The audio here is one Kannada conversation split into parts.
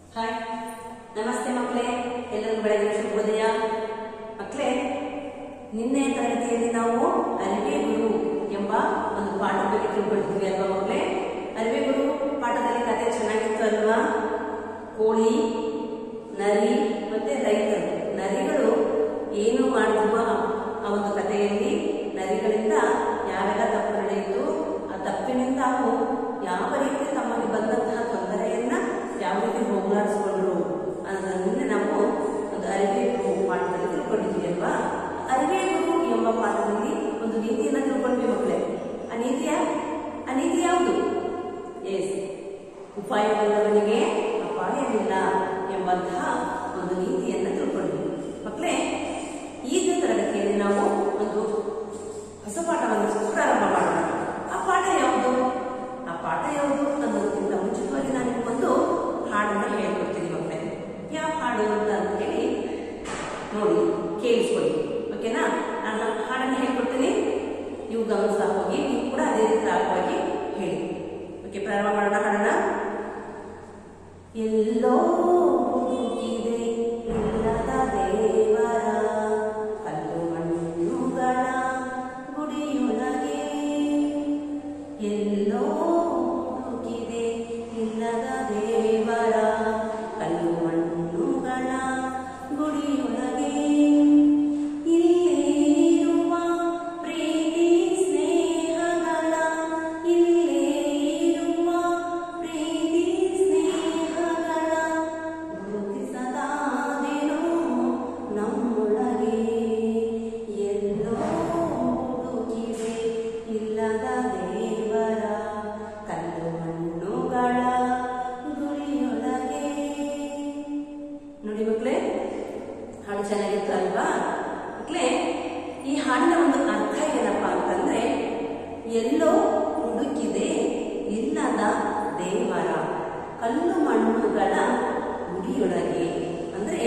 ಹಾಯ್ ನಮಸ್ತೆ ಮಕ್ಕಳೇ ಎಲ್ಲರಿಗೂ ಬೆಳಗಿನ ಶುಭೋದಯ ಮಕ್ಕಳೇ ನಿನ್ನೆ ತರಗತಿಯಲ್ಲಿ ನಾವು ಅರಿವೆ ಗುರು ಎಂಬ ಒಂದು ಪಾಠದ ಬಗ್ಗೆ ತಿಳ್ಕೊಳ್ತೀವಿ ಅಲ್ವಾ ಮಕ್ಕಳೇ ಅರಿವೆ ಗುರು ಪಾಠದಲ್ಲಿ ಕತೆ ಚೆನ್ನಾಗಿತ್ತು ಅಲ್ವಾ ಕೋಳಿ ನರಿ ಮತ್ತೆ ರೈತರು ನರಿಗಳು ಏನು ಮಾಡಿದ್ವು ಆ- ಆ ಒಂದು ಕಥೆಯಲ್ಲಿ ನರಿಗಳಿಂದ ಯಾವೆಲ್ಲ ತಪ್ಪು ನಡೆಯಿತು ಆ ತಪ್ಪಿನಿಂದ ಅವು ಯಾವ ರೀತಿ ತಮಗೆ ಬಂದಂತಹ ತೊಂದರೆಯನ್ನ ಯಾವ ರೀತಿ ಹೋಗಲಾಡಿಸ್ಕೊಂಡ್ರು ಅನ್ನೋದನ್ನ ನಾವು ಒಂದು ಅರಿವೆ ಗುರು ಪಾಠದಲ್ಲಿ ತಿಳ್ಕೊಂಡಿದ್ವಿ ಅಲ್ವಾ ಅರಿವೆ ಗುರು ಎಂಬ ಪಾಠದಲ್ಲಿ ಒಂದು ನೀತಿಯನ್ನ ತಿಳ್ಕೊಂಡ್ವಿ ಮಕ್ಕಳೇ ಆ ನೀತಿಯ ಆ ನೀತಿ ಯಾವುದು ಎಸ್ ಉಪಾಯವಿಲ್ಲವನಿಗೆ ಅಪಾಯವಿಲ್ಲ ಎಂಬಂತಹ ಒಂದು ನೀತಿಯನ್ನ ತಿಳ್ಕೊಂಡ್ವಿ ಮಕ್ಕಳೇ ಈಗ ತರಗತಿಯಲ್ಲಿ ನಾವು ಒಂದು ಹೊಸ ಪಾಠವನ್ನು ಪ್ರಾರಂಭ ಮಾಡೋಣ ಆ ಪಾಠ ಯಾವುದು ಆ ಪಾಠ ಯಾವುದು ಅನ್ನೋದಕ್ಕಿಂತ ಮುಂಚಿತವಾಗಿ ನಾನು ನಿಮ್ಗೊಂದು ಹಾಡನ್ನ ಹೇಳ್ಕೊಡ್ತೀನಿ ಮಕ್ಕಳೇ ಯಾವ ಹಾಡು ಅಂತ ಹೇಳಿ ನೋಡಿ ಕೇಳಿಸ್ಕೊಳ್ಳಿ ಓಕೆನಾ ನಾನು ಹಾಡನ್ನು ಹೇಳ್ಕೊಡ್ತೀನಿ ನೀವು ಗಮನಿಸ್ತಾ ಹೋಗಿ ನೀವು ಕೂಡ ಅದೇ ರೀತಿ ಹೇಳಿ ಓಕೆ ಪ್ರಾರಂಭ ಮಾಡೋಣ ಹಾಡನ್ನ ಎಲ್ಲೋ ಹುಡುಕಿದೆ ಇಲ್ಲದ ದೇವರ ಕಲ್ಲು ಮಣ್ಣುಗಳ ಗುಡಿಯೊಳಗೆ ಎಲ್ಲೋ ಹುಡುಕಿದೆ ಇಲ್ಲದ ದೇವರ ಕಲ್ಲು ಮಣ್ಣುಗಳ ಗುಡಿಯೊಳಗೆ ಇಲ್ಲೇ ಇರುವ ಪ್ರೀತಿ ಸ್ನೇಹಗಳ ಇಲ್ಲೇ ಇರುವ ಪ್ರೀತಿ ಸ್ನೇಹಗಳ ಗುರುತಿಸದಾದೇನೋ ನಮ್ಮೊಳಗೆ ಎಲ್ಲೋ ಹುಡುಕಿದೆ ಇಲ್ಲದ ದೇವರ ಕಲ್ಲು ಮಣ್ಣುಗಳ ಗುರಿಯೊಳಗೆ ನೋಡಿ ಮಕ್ಕಳೇ ಹಾಡು ಚೆನ್ನಾಗಿತ್ತು ಅಲ್ವಾ ಮಕ್ಕಳೇ ಈ ಹಾಡಿನ ಒಂದು ಅರ್ಥ ಏನಪ್ಪಾ ಅಂತಂದ್ರೆ ಎಲ್ಲೋ ಹುಡುಕಿದೆ ಇಲ್ಲದ ದೇವರ ಕಲ್ಲು ಮಣ್ಣುಗಳ ಗುಡಿಯೊಳಗೆ ಅಂದ್ರೆ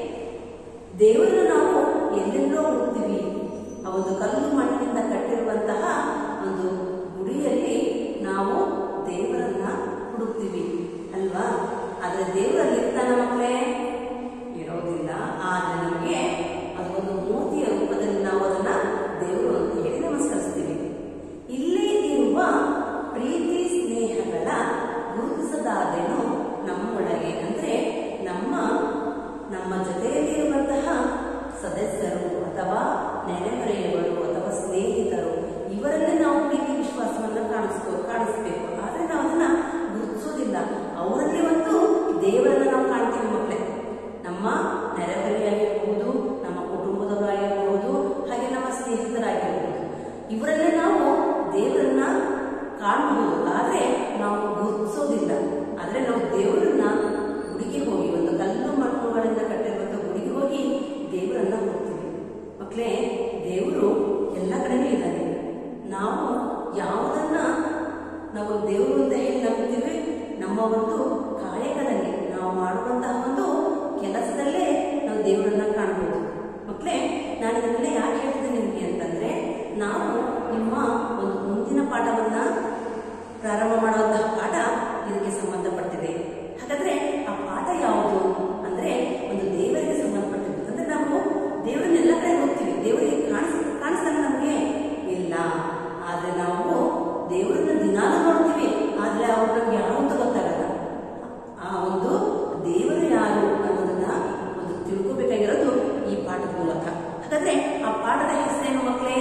ದೇವರನ್ನು ನಾವು ಎಲ್ಲೆಲ್ಲೋ ಹುಡುಕ್ತೀವಿ ಆ ಒಂದು ಕಲ್ಲು ಮಣ್ಣಿನಿಂದ ಕಟ್ಟಿರುವಂತಹ ಒಂದು ಗುಡಿಯಲ್ಲಿ ನಾವು ದೇವರನ್ನ ಹುಡುಕ್ತೀವಿ ಅಲ್ವಾ ಆದ್ರೆ ದೇವರಲ್ಲಿ ಇರ್ತಾನ ಮಕ್ಕಳೇ ಇರೋದಿಲ್ಲ ಆದ್ರೆ ನಮಗೆ ಅದೊಂದು ಮೂರ್ತಿಯ ರೂಪದಲ್ಲಿ ನಾವು ಅದನ್ನ ದೇವರು ಅಂತ ಹೇಳಿ ನಮಸ್ಕರಿಸ್ತೀವಿ ಇಲ್ಲೇ ಇರುವ ಪ್ರೀತಿ ಸ್ನೇಹಗಳ ಗುರುತಿಸದಾದೇನು ನಮ್ಮೊಳಗೆ ಅಂದ್ರೆ ನಮ್ಮ ನಮ್ಮ ಜೊತೆಯಲ್ಲಿರುವಂತಹ ಸದಸ್ಯರು ಅಥವಾ ನೆರೆಹೊರೆಯವರು ಅಥವಾ ಸ್ನೇಹಿತರು ಇವರಲ್ಲೇ ನಾವು ಪ್ರೀತಿ ವಿಶ್ವಾಸವನ್ನ ಕಾಣಿಸ್ಕೋ ಕಾಣಿಸ್ಬೇಕು ಆದ್ರೆ ನಾವು ಅದನ್ನ ಗುರುತಿಸೋದಿಲ್ಲ ಅವರಲ್ಲಿ ಒಂದು ದೇವರನ್ನ ನಾವು ಕಾಣ್ತೀವಿ ಮಕ್ಕಳೇ ನಮ್ಮ ನೆರೆಹೊರೆಯಾಗಿರ್ಬಹುದು ನಮ್ಮ ಕುಟುಂಬದವರಾಗಿರ್ಬಹುದು ಹಾಗೆ ನಮ್ಮ ಸ್ನೇಹಿತರಾಗಿರ್ಬಹುದು ಇವರಲ್ಲೇ ನಾವು ದೇವರನ್ನ ಕಾಣಬಹುದು ಆದ್ರೆ ನಾವು ಗುರುತಿಸೋದಿಲ್ಲ ಆದ್ರೆ ನಾವು ದೇವರನ್ನ ಗುಡಿಗೆ ಹೋಗಿ ಒಂದು ಕಲ್ಲು ಮಣ್ಣುಗಳಿಂದ ಕಟ್ಟಿರುವಂತ ಗುಡಿಗೆ ಹೋಗಿ ದೇವರನ್ನ ಹೋಗ್ತೀವಿ ಮಕ್ಕಳೇ ದೇವರು ಎಲ್ಲ ಕಡೆನೂ ಇದ್ದಾನೆ ನಾವು ಯಾವುದನ್ನ ನಾವು ದೇವರು ಅಂತ ಹೇಳಿ ನಂಬ್ತೀವಿ ನಮ್ಮ ಒಂದು ಕಾಯಕದಲ್ಲಿ ನಾವು ಮಾಡುವಂತಹ ಒಂದು ಕೆಲಸದಲ್ಲೇ ನಾವು ದೇವರನ್ನ ಕಾಣಬಹುದು ಮಕ್ಕಳೇ ನಾನು ಇದನ್ನೆಲ್ಲ ಯಾಕೆ ಹೇಳ್ತಿದ್ದೆ ನಿಮಗೆ ಅಂತಂದ್ರೆ ನಾವು ನಿಮ್ಮ ಒಂದು ಮುಂದಿನ ಪಾಠವನ್ನ ಪ್ರಾರಂಭ ಮಾಡುವಂತಹ ಪಾಠ ಇದಕ್ಕೆ ಸಂಬಂಧಪಟ್ಟಿದೆ ಹಾಗಾದ್ರೆ ಆ ಪಾಠ ಯಾವುದು ಅಂದ್ರೆ ಒಂದು ದೇವರಿಗೆ ಸಂಬಂಧಪಟ್ಟಿದ್ದು ಅಂದ್ರೆ ನಾವು ದೇವರನ್ನೆಲ್ಲ ಕಡೆ ಹೋಗ್ತೀವಿ ದೇವರಿಗೆ ಕಾಣಿಸ್ ಕಾಣಿಸ್ತಾನೆ ನಮಗೆ ಇಲ್ಲ ಆದ್ರೆ ನಾವು ದೇವರನ್ನ ದಿನಾಲು ನೋಡ್ತೀವಿ ಆದ್ರೆ ಅವ್ರು ನಮ್ಗೆ ಯಾರು ಅಂತ ಗೊತ್ತಾಗಲ್ಲ ಆ ಒಂದು ದೇವರು ಯಾರು ಅನ್ನೋದನ್ನ ಒಂದು ತಿಳ್ಕೊಬೇಕಾಗಿರೋದು ಈ ಪಾಠದ ಮೂಲಕ ಹಾಗಾದ್ರೆ ಆ ಪಾಠದ ಹೆಸರೇನು ಮಕ್ಕಳೇ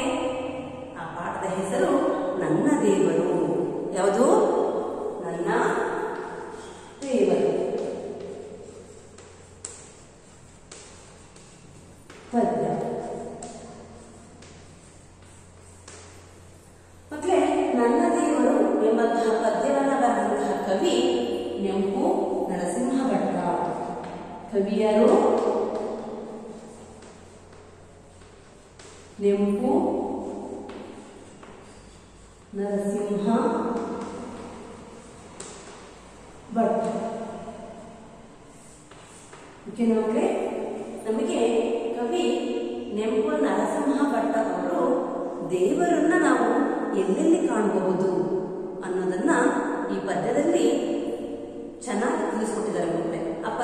ಆ ಪಾಠದ ಹೆಸರು ನನ್ನ ದೇವರು ಯಾವುದು ನನ್ನ ದೇವರು ಪದ್ಯ ಮಕ್ಕಳೇ ನನ್ನ ದೇವರು ಎಂಬಂತಹ ಪದ್ಯವನ್ನ ಬರೆದಂತಹ ಕವಿ ನೆಂಪು ನರಸಿಂಹ ಭಟ್ಟ ಕವಿಯರು ನೆಂಪು ನರಸಿಂಹ ಭಟ್ ಓಕೆ ಮಕ್ಕಳೇ ನಮಗೆ ಕವಿ ನೆಂಪು ನರಸಿಂಹ ಭಟ್ ಅವರು ದೇವರನ್ನ ನಾವು ಎಲ್ಲೆಲ್ಲಿ ಕಾಣಬಹುದು ಅನ್ನೋದನ್ನ ಈ ಪದ್ಯದಲ್ಲಿ ಚೆನ್ನಾಗಿ ತಿಳಿಸ್ಕೊಟ್ಟಿದ್ದಾರೆ ಮಕ್ಕಳೇ ಆ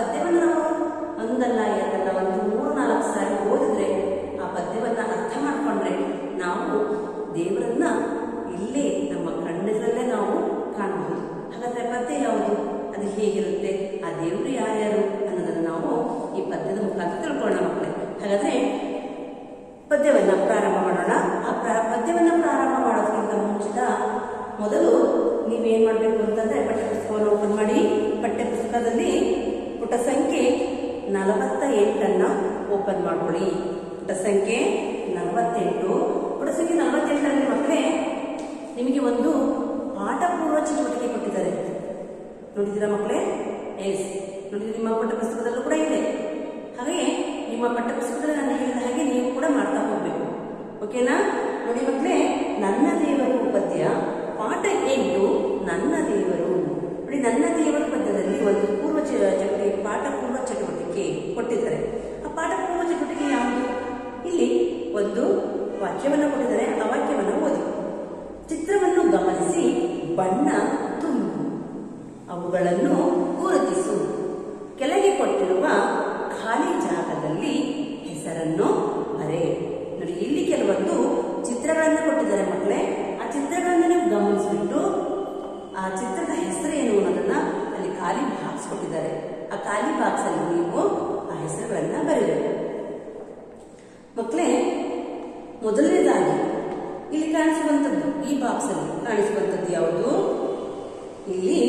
ನೀವೇನ್ ಮಾಡಬೇಕು ಅಂತಂದ್ರೆ ಪಠ್ಯಪುಸ್ತಕವನ್ನು ಓಪನ್ ಮಾಡಿ ಪಠ್ಯಪುಸ್ತಕದಲ್ಲಿ ಪುಟ ಸಂಖ್ಯೆ ನಲವತ್ತ ಎಂಟನ್ನ ಓಪನ್ ಮಾಡ್ಕೊಳ್ಳಿ ಪುಟ ಸಂಖ್ಯೆ ನಲವತ್ತೆಂಟು ಪುಟ ಸಂಖ್ಯೆ ನಲವತ್ತೆಂಟರಲ್ಲಿ ಮಕ್ಕಳೇ ನಿಮಗೆ ಒಂದು ಪಾಠ ಪೂರ್ವ ಚಟುವಟಿಕೆ ಕೊಟ್ಟಿದ್ದಾರೆ ನೋಡಿದ್ದೀರಾ ಮಕ್ಕಳೇ ಎಸ್ ನೋಡಿ ನಿಮ್ಮ ಪಠ್ಯಪುಸ್ತಕದಲ್ಲೂ ಕೂಡ ಇದೆ ಹಾಗೆ ನಿಮ್ಮ ಪಠ್ಯಪುಸ್ತಕದಲ್ಲಿ ನಾನು ಹೇಳಿದ ಹಾಗೆ ನೀವು ಕೂಡ ಮಾಡ್ತಾ ಹೋಗ್ಬೇಕು ಓಕೆನಾ ನೋಡಿ ಮಕ್ಕಳೇ ನನ್ನ ದೇವರು ಪದ್ಯ ಪಾಠ ಎಂಟು ನನ್ನ ದೇವರು ನೋಡಿ ನನ್ನ ದೇವರು ಪದ್ಯದಲ್ಲಿ ಒಂದು ಪೂರ್ವ ಚ- ಚಟುವಟಿಕೆ ಪಾಠ ಪೂರ್ವ ಚಟುವಟಿಕೆ ಕೊಟ್ಟಿದ್ದಾರೆ ಆ ಪಾಠ ಪೂರ್ವ ಚಟುವಟಿಕೆ ಯಾವುದು ಇಲ್ಲಿ ಒಂದು ವಾಕ್ಯವನ್ನು ಕೊಟ್ಟಿದ್ದಾರೆ ಆ ವಾಕ್ಯವನ್ನು ಓದಿ ಚಿತ್ರವನ್ನು ಗಮನಿಸಿ ಬಣ್ಣ ತುಂಬು ಅವುಗಳನ್ನು ಗುರುತಿಸು ಕೆಳಗೆ ಕೊಟ್ಟಿರುವ ಖಾಲಿ ಜಾಗದಲ್ಲಿ ಹೆಸರನ್ನು ಬರೆ ನೋಡಿ ಇಲ್ಲಿ ಕೆಲವೊಂದು ಚಿತ್ರಗಳನ್ನು ಕೊಟ್ಟಿದ್ದಾರೆ ಮಕ್ಕಳೇ ಆ ಚಿತ್ರಗಳನ್ನು ನೀವು ಗಮನಿಸ್ಬಿಟ್ಟು ಆ ಚಿತ್ರದ ಹೆಸರು ಏನು ಅನ್ನೋದನ್ನ ಅಲ್ಲಿ ಖಾಲಿ ಬಾಕ್ಸ್ ಕೊಟ್ಟಿದ್ದಾರೆ ಆ ಖಾಲಿ ಬಾಕ್ಸ್ ಅಲ್ಲಿ ನೀವು ಆ ಹೆಸರುಗಳನ್ನ ಬರೀಬೇಕು ಮಕ್ಕಳೇ ಮೊದಲನೇದಾಗಿ ಇಲ್ಲಿ ಕಾಣಿಸುವಂಥದ್ದು ಈ ಬಾಕ್ಸ್ ಅಲ್ಲಿ ಕಾಣಿಸುವಂಥದ್ದು ಯಾವುದು ಇಲ್ಲಿ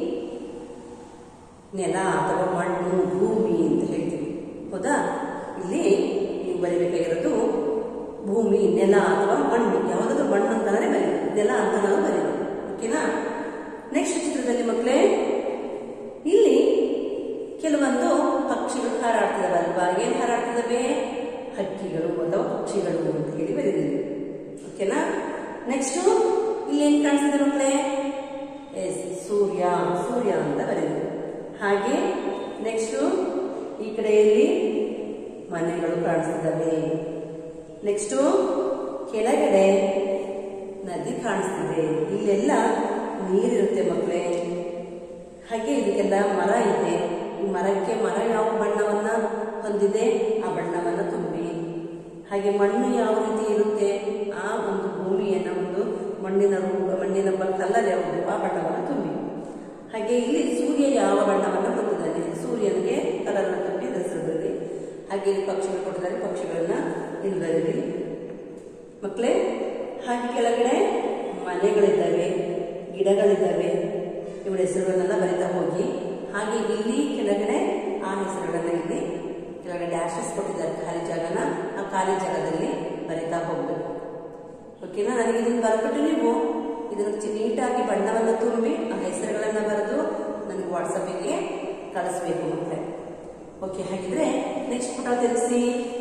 ನೆಲ ಅಥವಾ ಮಣ್ಣು ಭೂಮಿ ಅಂತ ಹೇಳ್ತೀವಿ ಹೌದಾ ಇಲ್ಲಿ ನೀವು ಬರೀಬೇಕಾಗಿರೋದು ಭೂಮಿ ನೆಲ ಅಥವಾ ಮಣ್ಣು ಯಾವುದಾದ್ರೂ ಮಣ್ಣು ಅಂತಂದ್ರೆ ಬರೀ ನೆಲ ಅಂತ ನಾವು ಬರೀಬೇಕು ಓಕೆನಾ ನೆಕ್ಸ್ಟ್ ಚಿತ್ರದಲ್ಲಿ ಮಕ್ಕಳೇ ಇಲ್ಲಿ ಕೆಲವೊಂದು ಪಕ್ಷಿಗಳು ಹಾರಾಡ್ತಿದಾವೆ ಅಲ್ವಾ ಏನ್ ಹಾರಾಡ್ತಿದಾವೆ ಹಕ್ಕಿಗಳು ಅಥವಾ ಪಕ್ಷಿಗಳು ಅಂತ ಹೇಳಿ ಬರೀದಿರಿ ಓಕೆನಾ ನೆಕ್ಸ್ಟ್ ಇಲ್ಲಿ ಏನ್ ಕಾಣಿಸ್ತಿದೆ ಮಕ್ಕಳೇ ಎಸ್ ಸೂರ್ಯ ಸೂರ್ಯ ಅಂತ ಬರೆದಿದೆ ಹಾಗೆ ನೆಕ್ಸ್ಟ್ ಈ ಕಡೆಯಲ್ಲಿ ಮನೆಗಳು ಕಾಣಿಸ್ತಿದ್ದಾವೆ ನೆಕ್ಸ್ಟ್ ಕೆಳಗಡೆ ನದಿ ಕಾಣಿಸ್ತಿದೆ ಇಲ್ಲೆಲ್ಲ ನೀರಿರುತ್ತೆ ಮಕ್ಕಳೇ ಹಾಗೆ ಇದಕ್ಕೆಲ್ಲ ಮರ ಇದೆ ಈ ಮರಕ್ಕೆ ಮರ ಯಾವ ಬಣ್ಣವನ್ನ ಹೊಂದಿದೆ ಆ ಬಣ್ಣವನ್ನ ತುಂಬಿ ಹಾಗೆ ಮಣ್ಣು ಯಾವ ರೀತಿ ಇರುತ್ತೆ ಆ ಒಂದು ಭೂಮಿಯನ್ನ ಒಂದು ಮಣ್ಣಿನ ರೂಪ ಮಣ್ಣಿನ ಕಲ್ಲರ್ ಯಾವುದು ಆ ಬಣ್ಣವನ್ನು ತುಂಬಿ ಹಾಗೆ ಇಲ್ಲಿ ಸೂರ್ಯ ಯಾವ ಬಣ್ಣವನ್ನು ಹೊಂದಿದ್ದಾನೆ ಸೂರ್ಯನಿಗೆ ಕಲರ್ನ ತುಂಬಿ ಹೆಸರು ಬರೀರಿ ಹಾಗೆ ಇಲ್ಲಿ ಪಕ್ಷಿಗಳು ಕೊಟ್ಟಿದ್ದಾರೆ ಪಕ್ಷಿಗಳನ್ನ ಇಲ್ಲಿ ಬರೀರಿ ಮಕ್ಕಳೇ ಹಾಗೆ ಕೆಳಗಡೆ ಮನೆಗಳಿದ್ದಾವೆ ಗಿಡಗಳಿದ್ದಾವೆ ಇವುಗಳ ಹೆಸರುಗಳನ್ನೆಲ್ಲ ಬರಿತಾ ಹೋಗಿ ಹಾಗೆ ಇಲ್ಲಿ ಕೆಳಗಡೆ ಆ ಹೆಸರುಗಳನ್ನ ಇಲ್ಲಿ ಕೆಳಗಡೆ ಡ್ಯಾಶಸ್ ಕೊಟ್ಟಿದ್ದಾರೆ ಖಾಲಿ ಜಾಗನ ಆ ಖಾಲಿ ಜಾಗದಲ್ಲಿ ಬರಿತಾ ಹೋಗ್ಬೇಕು ಓಕೆನಾ ನನಗೆ ಇದನ್ನು ಬರ್ಬಿಟ್ಟು ನೀವು ಇದನ್ನು ಚಿ- ನೀಟಾಗಿ ಬಣ್ಣವನ್ನು ತುಂಬಿ ಆ ಹೆಸರುಗಳನ್ನ ಬರೆದು ನನಗೆ ವಾಟ್ಸಪ್ಪಿಗೆ ಕಳಿಸ್ಬೇಕು ಮತ್ತೆ ಓಕೆ ಹಾಗಿದ್ರೆ ನೆಕ್ಸ್ಟ್ ಪುಟ ತಿಳಿಸಿ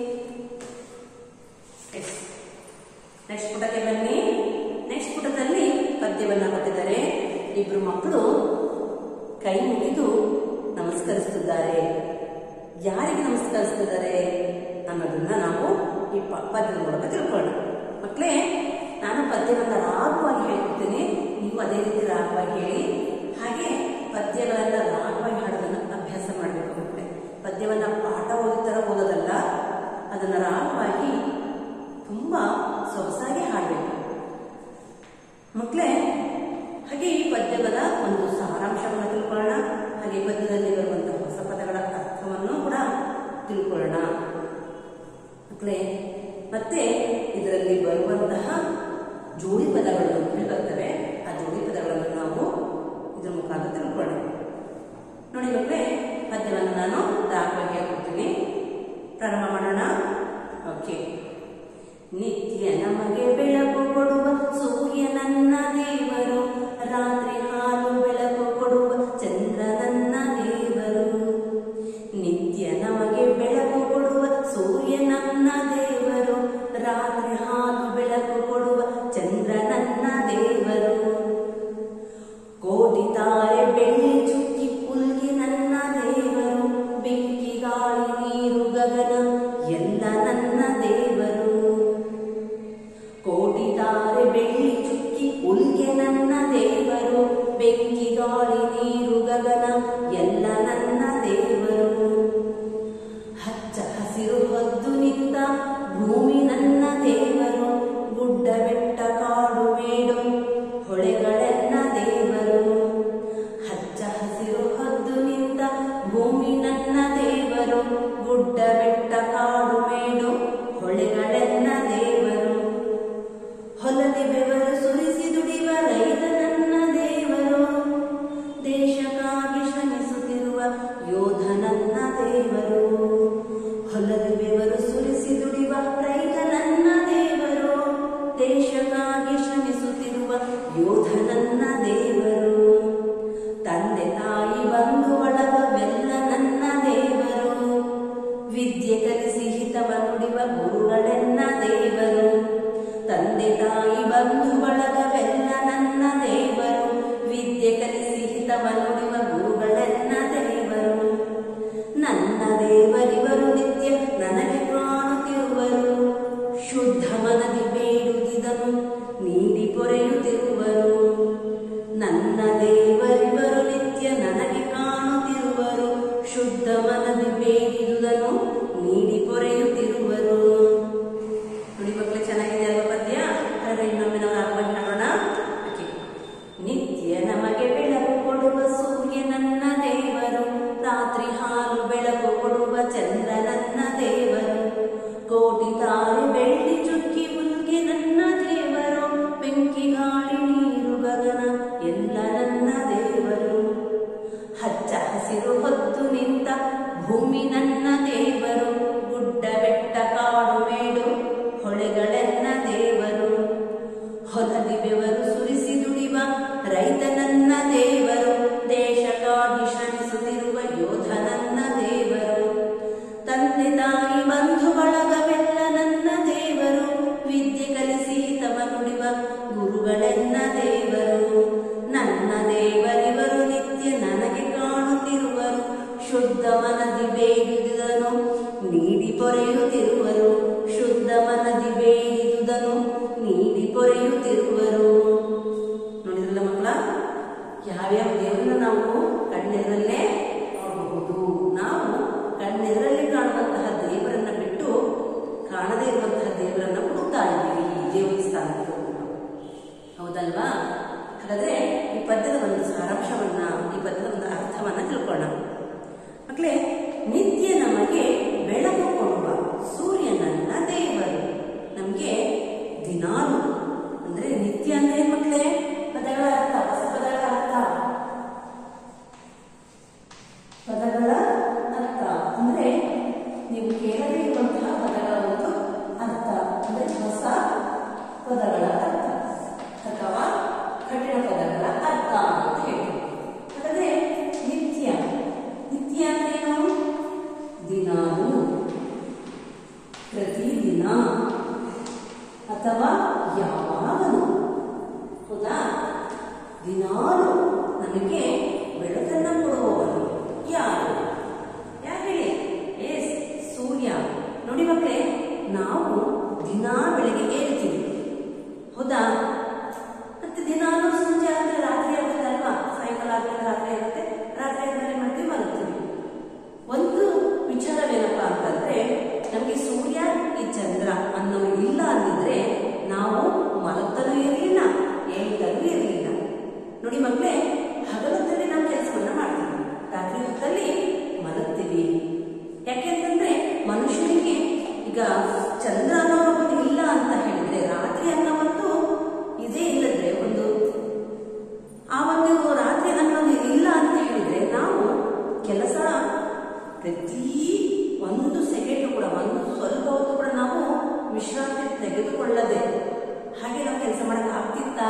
ನೆಕ್ಸ್ಟ್ ಪುಟಕ್ಕೆ ಬನ್ನಿ ನೆಕ್ಸ್ಟ್ ಪುಟದಲ್ಲಿ ಪದ್ಯವನ್ನ ಕೊಟ್ಟಿದ್ದಾರೆ ಇಬ್ರು ಮಕ್ಕಳು ಕೈ ಮುಗಿದು ನಮಸ್ಕರಿಸುತ್ತಿದ್ದಾರೆ ಯಾರಿಗೆ ನಮಸ್ಕರಿಸುತ್ತಿದ್ದಾರೆ ಅನ್ನೋದನ್ನ ನಾವು ಈ ಪ- ಪದ್ಯದ ಮೂಲಕ ತಿಳ್ಕೊಳ್ಳೋಣ ಮಕ್ಕಳೇ ನಾನು ಪದ್ಯವನ್ನ ರಾಗವಾಗಿ ಹೇಳ್ಕೊಡ್ತೀನಿ ನೀವು ಅದೇ ರೀತಿ ರಾಗವಾಗಿ ಹೇಳಿ ಹಾಗೆ ಪದ್ಯಗಳನ್ನ ರಾಗವಾಗಿ ಹಾಡೋದನ್ನ ಅಭ್ಯಾಸ ಮಾಡಬೇಕು ಮಕ್ಕಳೇ ಪದ್ಯವನ್ನ ಪಾಠ ಓದಿ ತರ ಓದೋದಲ್ಲ ಅದನ್ನ ರಾಗವಾಗಿ ತುಂಬಾ ಸೊಗಸಾಗಿ ಹಾಡಬೇಕು ಮಕ್ಕಳೇ ಹಾಗೆ ಈ ಪದ್ಯಗಳ ಒಂದು ಸಾರಾಂಶವನ್ನು ತಿಳ್ಕೊಳ್ಳೋಣ ಹಾಗೆ ಈ ಪದ್ಯದಲ್ಲಿ ಬರುವಂತಹ ಹೊಸ ಪದಗಳ ಅರ್ಥವನ್ನು ಕೂಡ ತಿಳ್ಕೊಳ್ಳೋಣ ಮಕ್ಕಳೇ ಮತ್ತೆ ಇದರಲ್ಲಿ ಬರುವಂತಹ ಜೋಡಿ ಪದಗಳು ಅಂತ ಹೇಳಿ ಬರ್ತವೆ ಆ ಜೋಡಿ ಪದಗಳನ್ನು ನಾವು ಇದ್ರ ಮುಖಾಂತರ ತಿಳ್ಕೊಳ್ಳೋಣ ನೋಡಿ ಮಕ್ಕಳೇ ಪದ್ಯವನ್ನು ನಾನು ರಾಗವಾಗಿ ಹೇಳ್ಕೊಡ್ತೀನಿ ಪ್ರಾರಂಭ ಮಾಡೋಣ ಓಕೆ ನಿತ್ಯ ನಮಗೆ ಬೆಳಕು ಕೊಡುವ ಸೂರ್ಯ ನನ್ನ ದೇವರು ರಾತ್ರಿ ಭೂಮಿ ನನ್ನ ದೇವರು ಗುಡ್ಡ ಬೆಟ್ಟ ಕಾಡು ಮೇಡು ಹೊಳೆಗಳೆನ್ನ ದೇವರು ಹೊಲದಿ ಬೆವರು ಸುರಿಸಿ ದುಡಿವ ರೈತ ನನ್ನ ದೇವರು ದೇಶಕ್ಕಾಗಿ ಶ್ರಮಿಸುತ್ತಿರುವ ಯೋಧ ನನ್ನ ದೇವರು ತಂದೆ ತಾಯಿ ಬಂಧು ಬಳಗವೆಲ್ಲ ನನ್ನ ದೇವರು ವಿದ್ಯೆ ಕಲಿಸಿ ತವ ನುಡಿವ ಗುರುಗಳೆನ್ನ ದೇವರು ನನ್ನ ದೇವರಿವರು ನಿತ್ಯ ನನಗೆ ಕಾಣುತ್ತಿರುವರು ಶುದ್ಧ ಮನದಿ ಬೇಗಿದುದನು ನೀಡಿ ಪೊರೆಯುತ್ತಿರುವರು ಶುದ್ಧ ಮನದಿ ಬೇಗಿದುದನು ನೀಡಿ ಪೊರೆಯುತ್ತಿರುವರು ನೋಡಿದ್ರಲ್ಲ ಮಕ್ಕಳ ಯಾವ್ಯಾವ ದೇವರನ್ನ ನಾವು ಕಣ್ಣೆದರಲ್ಲೇ ನೋಡಬಹುದು ನಾವು ಕಣ್ಣೆದರಲ್ಲಿ ಕಾಣುವಂತಹ ದೇವರನ್ನ ಬಿಟ್ಟು ಕಾಣದೇ ಇರುವಂತಹ ದೇವರನ್ನ ಹುಡುಕ್ತಾ ಇದ್ದೀವಿ ಈ ದೇವಸ್ಥಾನಕ್ಕೆ ಹೋಗಿ ನಾವು. ಹೌದಲ್ವಾ ಹಾಗಾದ್ರೆ ಈ ಪದ್ಯದ ಒಂದು ಸಾರಾಂಶವನ್ನ ಈ ಪದ್ಯದ ಒಂದು ಅರ್ಥವನ್ನ ತಿಳ್ಕೊಳ್ಳೋಣ ಮಕ್ಕಳೇ ನಿತ್ಯ ನಮಗೆ ಬೆಳಕು ಕೊಡುವ ಸೂರ್ಯನನ್ನ ದೇವರು ನಮಗೆ ದಿನಾಲು ಅಂದ್ರೆ ನಿತ್ಯ ಅಂದ್ರೆ ಏನ್ ಮಕ್ಕಳೇ ಪದಗಳ ಅರ್ಥ ಹೊಸ ಪದಗಳ ಅರ್ಥ ಪದಗಳ ಅರ್ಥ ಅಂದ್ರೆ ನೀವು ಕೇಳದೇ ಇರುವಂತಹ ಪದಗಳ ಒಂದು ಅರ್ಥ ಅಂದ್ರೆ ಹೊಸ ಪದಗಳ ಅರ್ಥ ಅಥವಾ ಕಠಿಣ ಪದಗಳ ಅರ್ಥ ಅಂತ ಹೇಳಿ ಹಾಗಾದ್ರೆ ನಿತ್ಯ ನಿತ್ಯ ಅಂದ್ರೇನು ದಿನಾಲು ಪ್ರತಿದಿನ ಅಥವಾ ಯಾವಾಗಲೂ ಹೌದಾ ದಿನಾಲು ನಮಗೆ ಬೆಳಕನ್ನ ಕೊಡುವವನು ಯಾರು ಯಾರು ಹೇಳಿ ಎಸ್ ಸೂರ್ಯ ನೋಡಿ ಮಕ್ಕಳೇ ನಾವು ದಿನಾ ಬೆಳಿಗ್ಗೆ ಏಳ್ತೀವಿ ಹೌದಾ ಮತ್ತೆ ದಿನಾಲು ಸಂಜೆ ಆದ್ರೆ ರಾತ್ರಿ ಆಗುತ್ತೆ ಅಲ್ವಾ ಸಾಯಂಕಾಲ ಆದ್ಮೇಲೆ ರಾತ್ರಿ ಆಗುತ್ತೆ ರಾತ್ರಿ ಆದ್ಮೇಲೆ ಮಾಡ್ತೀವಿ ಮಲಗ್ತೀವಿ ಒಂದು ವಿಚಾರವೇನಪ್ಪ ಅಂತಂದ್ರೆ ನಮಗೆ ಸೂರ್ಯ ಈ ಚಂದ್ರ ಅನ್ನೋರು ಇಲ್ಲ ಅಂದಿದ್ರೆ ನಾವು ಮಲಗ್ತಲೂ ಇರಲಿಲ್ಲ ಹೇಳ್ತಲೂ ಇರಲಿಲ್ಲ ನೋಡಿ ಮಕ್ಕಳೇ ಹಗಲೊತ್ತಲ್ಲಿ ನಾವು ಕೆಲಸವನ್ನ ಮಾಡ್ತೀವಿ ರಾತ್ರಿ ಹೊತ್ತಲ್ಲಿ ಮಲಗ್ತೀವಿ ಯಾಕೆಂತಂದ್ರೆ ಮನುಷ್ಯನಿಗೆ ಈಗ ಚಂದ್ರ ಅನ್ನೋದು ಇಲ್ಲ ಅಂತ ಹೇಳಿದ್ರೆ ರಾತ್ರಿ ಅನ್ನೋ ಒಂದು ಇದೇ ಇಲ್ಲದ್ರೆ ಒಂದು ಆ ಒಂದು ರಾತ್ರಿ ಅನ್ನೋದು ಇಲ್ಲ ಅಂತ ಹೇಳಿದ್ರೆ ನಾವು ಕೆಲಸ ಪ್ರತಿ ಒಂದು ಸೆಕೆಂಡ್ ಕೂಡ ಒಂದು ಸ್ವಲ್ಪ ಹೊತ್ತು ಕೂಡ ನಾವು ವಿಶ್ರಾಂತಿ ತೆಗೆದುಕೊಳ್ಳದೆ ಹಾಗೆ ನಾವು ಕೆಲಸ ಮಾಡಕ್ ಆಗ್ತಿತ್ತಾ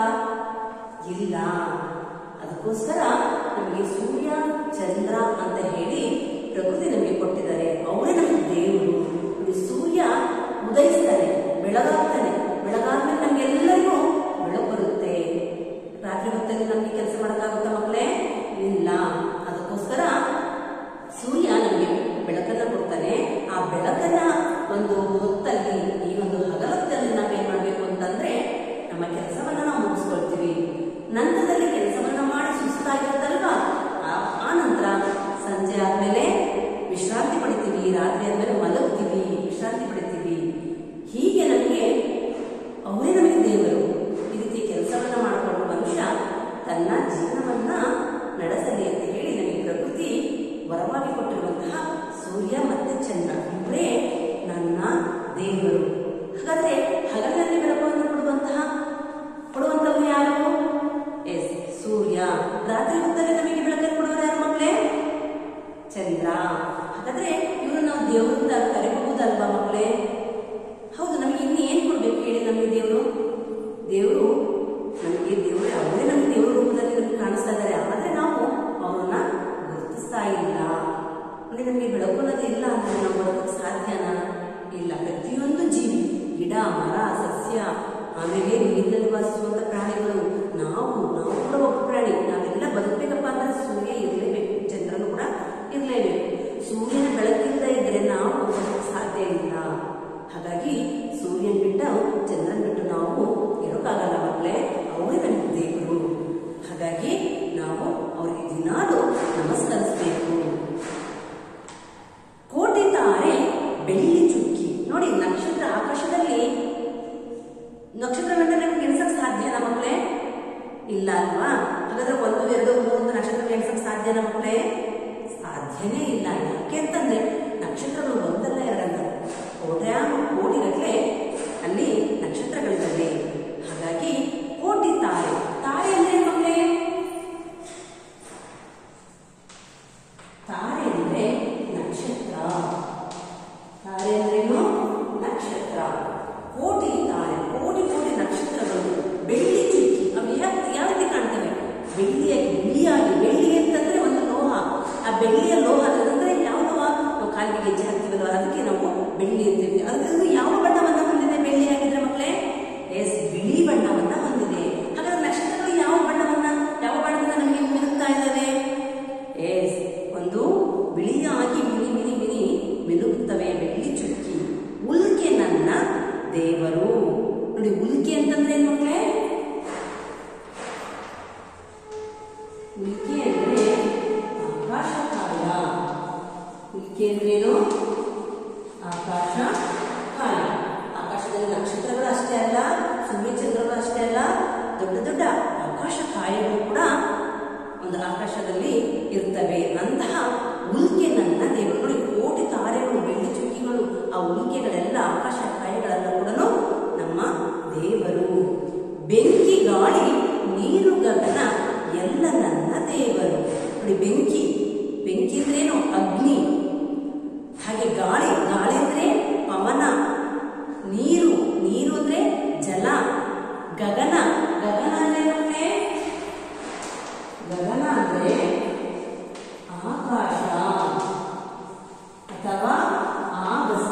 ಇಲ್ಲ ಅದಕ್ಕೋಸ್ಕರ ನಮಗೆ ಸೂರ್ಯ ಚಂದ್ರ ಅಂತ ಹೇಳಿ ಪ್ರಕೃತಿ ನಮಗೆ ಕೊಟ್ಟಿದ್ದಾರೆ ಅವರೇ ನಮಗೆ ದೇವರು ನೋಡಿ, ಸೂರ್ಯ ಉದಯಿಸ್ತಾನೆ ಬೆಳಗಾಗ್ತಾನೆ ಬೆಳಗಾದ್ಮೇಲೆ ನಮ್ಗೆಲ್ಲರಿಗೂ ಬೆಳಕು ಬರುತ್ತೆ ರಾತ್ರಿ ಹೊತ್ತಲ್ಲಿ ನಮಗೆ ಕೆಲಸ ಮಾಡೋಕ್ಕಾಗುತ್ತಾ ಮಕ್ಕಳೇ ಇಲ್ಲ ಅದಕ್ಕೋಸ್ಕರ ಸೂರ್ಯ ನಮಗೆ ಬೆಳಕನ್ನ ಕೊಡ್ತಾನೆ ಆ ಬೆಳಕನ್ನ ಒಂದು ಹೊತ್ತಲ್ಲಿ ಈ ಒಂದು ಹಗಲೊತ್ತಲ್ಲಿ ನಾವೇನ್ ಮಾಡ್ಬೇಕು ಅಂತಂದ್ರೆ ನಮ್ಮ ಕೆಲಸವನ್ನ ನಾವು ಮುಗಿಸ್ಕೊಳ್ತೀವಿ ನಂತರದಲ್ಲಿ ಕೆಲಸವನ್ನ ಮಾಡಿ ಸುಸ್ತಾಗಿರುತ್ತಲ್ವಾ ಆ- ಆ ನಂತರ ಸಂಜೆ ಆದ್ಮೇಲೆ ವಿಶ್ರಾಂತಿ ಪಡಿತೀವಿ ರಾತ್ರಿ ಆದ್ಮೇಲೆ ಮಲಗ್ತೀವಿ ವಿಶ್ರಾಂತಿ ಪಡಿತೀವಿ ಹೀಗೆ ನಮಗೆ ಅವರೇ ನಮಗೆ ದೇವರು ಈ ರೀತಿ ಕೆಲಸವನ್ನ ಮಾಡಿಕೊಂಡು ಮನುಷ್ಯ ತನ್ನ ಜೀವನವನ್ನ ನಡೆಸಲಿ ಅಂತ ಹೇಳಿ ನಮಗೆ ಪ್ರಕೃತಿ ವರವಾಗಿ ಕೊಟ್ಟಿರುವಂತಹ ಸೂರ್ಯ ಮತ್ತೆ ಚಂದ್ರ ಇವರೇ ನನ್ನ ದೇವರು ಹಾಗಾದ್ರೆ ಹಗಲಿನಲ್ಲಿ ಬೆಳಕನ್ನು ಕೊಡುವಂತಹ ಕೊಡುವಂತವನು ಯಾರು ಎಸ್ ಸೂರ್ಯ ರಾತ್ರಿ ಹೊತ್ತಲ್ಲಿ ನಮಗೆ ಬೆಳಕನ್ನು ಕೊಡುವರು ಯಾರು ಮಕ್ಕಳೇ ಚಂದ್ರ ಹಾಗಾದ್ರೆ ಇವರು ನಾವು ದೇವರಿಂದ ಕರಿಬಹುದಲ್ವಾ ಮಕ್ಕಳೇ ಹೌದು ನಮಗೆ ಇನ್ನು ಏನ್ ಕೊಡ್ಬೇಕು ಹೇಳಿ ನಮಗೆ ದೇವರು ದೇವರು ನಮಗೆ ದೇವರು ಅವರೇ ನಮಗೆ ದೇವರ ರೂಪದಲ್ಲಿ ನಮಗೆ ಕಾಣಿಸ್ತಾ ಇದ್ದಾರೆ ಆದ್ರೆ ನಾವು ಅವರನ್ನ ಗುರುತಿಸ್ತಾ ಇಲ್ಲ ನೋಡಿ ನಮಗೆ ಬೆಳಕು ಅನ್ನೋದು ಇಲ್ಲ ಅಂದ್ರೆ ನಾವು ಬರೋದಕ್ಕೆ ಸಾಧ್ಯನಾ ಇಲ್ಲ ಪ್ರತಿಯೊಂದು ಜೀವಿ ಗಿಡ ಮರ ಸಸ್ಯ ಆಮೇಲೆ ನೀರಿನಲ್ಲಿ ವಾಸಿಸುವಂತ ಪ್ರಾಣಿಗಳು ನಾವು ನಾವು ಕೂಡ ಒಬ್ಬ ಪ್ರಾಣಿ ನಾವೆಲ್ಲ ಬದುಕಬೇಕಪ್ಪ ಅಂದ್ರೆ ಸೂರ್ಯ ಇರಲೇಬೇಕು ಚಂದ್ರನು ಕೂಡ ಇರಲೇಬೇಕು ಸೂರ್ಯನ ಬೆಳಕಿಲ್ಲದೆ ಇದ್ರೆ ನಾವು ಬದುಕಕ್ಕೆ ಸಾಧ್ಯ ಇಲ್ಲ ಹಾಗಾಗಿ ಸೂರ್ಯನ್ ಬಿಟ್ಟು ಚಂದ್ರನ್ ಬಿಟ್ಟು ನಾವು ಇರೋಕ್ಕಾಗಲ್ಲ ಮಕ್ಕಳೇ ಅವರೇ ನಮಗೆ ದೇವರು ಹಾಗಾಗಿ ನಾವು ಅವರಿಗೆ ದಿನಾಲು ನಮಸ್ಕರಿಸಬೇಕು ಕೋಟಿ ತಾರೆ ಬೆಳ್ಳಿ ಚುಕ್ಕಿ ನೋಡಿ ನಕ್ಷತ್ರ ಆಕಾಶದಲ್ಲಿ ನಕ್ಷತ್ರಗಳನ್ನ ನಮ್ಗೆ ಎಣಿಸಕ್ ಸಾಧ್ಯನಾ ಮಕ್ಕಳೇ ಇಲ್ಲ ಅಲ್ವಾ ಹಾಗಾದ್ರೆ ಒಂದು ಎರಡು ಮೂರು ನಕ್ಷತ್ರ ಎಣಿಸಕ್ ಸಾಧ್ಯನಾ ಮಕ್ಕಳೇ ಸಾಧ್ಯನೇ ಇಲ್ಲ ಯಾಕೆ ಅಂತಂದ್ರೆ ನಕ್ಷತ್ರಗಳು ಒಂದಲ್ಲ ಎರಡಲ್ಲ ಕೋಟ್ಯಾನು ಕೋಟಿಗಟ್ಟಲೆ ಅಲ್ಲಿ ನಕ್ಷತ್ರಗಳಿದ್ದಾವೆ ಹಾಗಾಗಿ ಕೋಟಿ ತಾರೆ ತಾರೆ ಅಂದ್ರೆ ಮಕ್ಕಳೇ ತಾರೆ ಅಂದ್ರೆ ನಕ್ಷತ್ರ ಬೆಳ್ಳಿಯಾಗಿ ಬೆಳ್ಳಿ ಅಂತಂದ್ರೆ ಒಂದು ಲೋಹ ಆ ಬೆಳ್ಳಿಯ ಲೋಹ ಅಂದ್ರೆ ಯಾವ ಲೋಹ ನಾವು ಕಾಲಿಗೆ ಗೆಜ್ಜೆ ಹಾಕ್ತೀವಲ್ಲ ಅದಕ್ಕೆ ನಾವು ಬೆಳ್ಳಿ ಅಂತೀವಿ ಅದು ಯಾವ ಬಣ್ಣವನ್ನ ಹೊಂದಿದೆ ಬೆಳ್ಳಿ ಆಗಿದ್ರೆ ಮಕ್ಕಳೇ ಎಸ್ ಬಿಳಿ ಬಣ್ಣವನ್ನ ಹೊಂದಿದೆ ಹಾಗಾದ್ರೆ ನಕ್ಷತ್ರಗಳು ಯಾವ ಬಣ್ಣವನ್ನ ಯಾವ ಬಣ್ಣದಿಂದ ನಮಗೆ ಮಿನುಗ್ತಾ ಇದ್ದಾವೆ ಎಸ್ ಒಂದು ಬಿಳಿಯಾಗಿ ಮಿನಿ ಮಿನಿ ಮಿನಿ ಮಿನುಗುತ್ತವೆ ಬೆಳ್ಳಿ ಚುಕ್ಕಿ ಉಲ್ಕೆ ನನ್ನ ದೇವರು ನೋಡಿ ಉಲ್ಕೆ ಅಂತಂದ್ರೆ ಏನ್ ಮಕ್ಕಳೇ ಉಲ್ಕೆ ಅಂದ್ರೆ ಆಕಾಶಕಾಯ ಉಲ್ಕೆ ಅಂದ್ರೇನು ಆಕಾಶ ಕಾಯ ಆಕಾಶದಲ್ಲಿ ನಕ್ಷತ್ರಗಳು ಅಷ್ಟೇ ಅಲ್ಲ ಸೂರ್ಯಚಂದ್ರಗಳು ಅಷ್ಟೇ ಅಲ್ಲ ದೊಡ್ಡ ದೊಡ್ಡ ಆಕಾಶ ಕಾಯಗಳು ಕೂಡ ಒಂದು ಆಕಾಶದಲ್ಲಿ ಇರ್ತವೆ ಅಂತಹ ಉಲ್ಕೆ ನನ್ನ ದೇವರು ನೋಡಿ ಕೋಟಿ ತಾರೆಗಳು ಬೆಳ್ಳಿ ಚುಕ್ಕಿಗಳು ಆ ಉಲ್ಕೆಗಳೆಲ್ಲ ಆಕಾಶ ಕಾಯಗಳೆಲ್ಲ ಕೂಡ ನಮ್ಮ ದೇವರು ಬೆಂಕಿ ಗಾಳಿ ನೀರು ಗಗನ ಎಲ್ಲ ನನ್ನ ದೇವರು ನೋಡಿ ಬೆಂಕಿ ಬೆಂಕಿ ಅಂದ್ರೇನು ಅಗ್ನಿ ಹಾಗೆ ಗಾಳಿ ಗಾಳಿ ಅಂದ್ರೆ ಪವನ ನೀರು ನೀರು ಅಂದ್ರೆ ಜಲ ಗಗನ ಗಗನ ಅಂದ್ರೆ ಏನಂದ್ರೆ ಗಗನ ಅಂದ್ರೆ ಆಕಾಶ ಅಥವಾ ಆಗಸ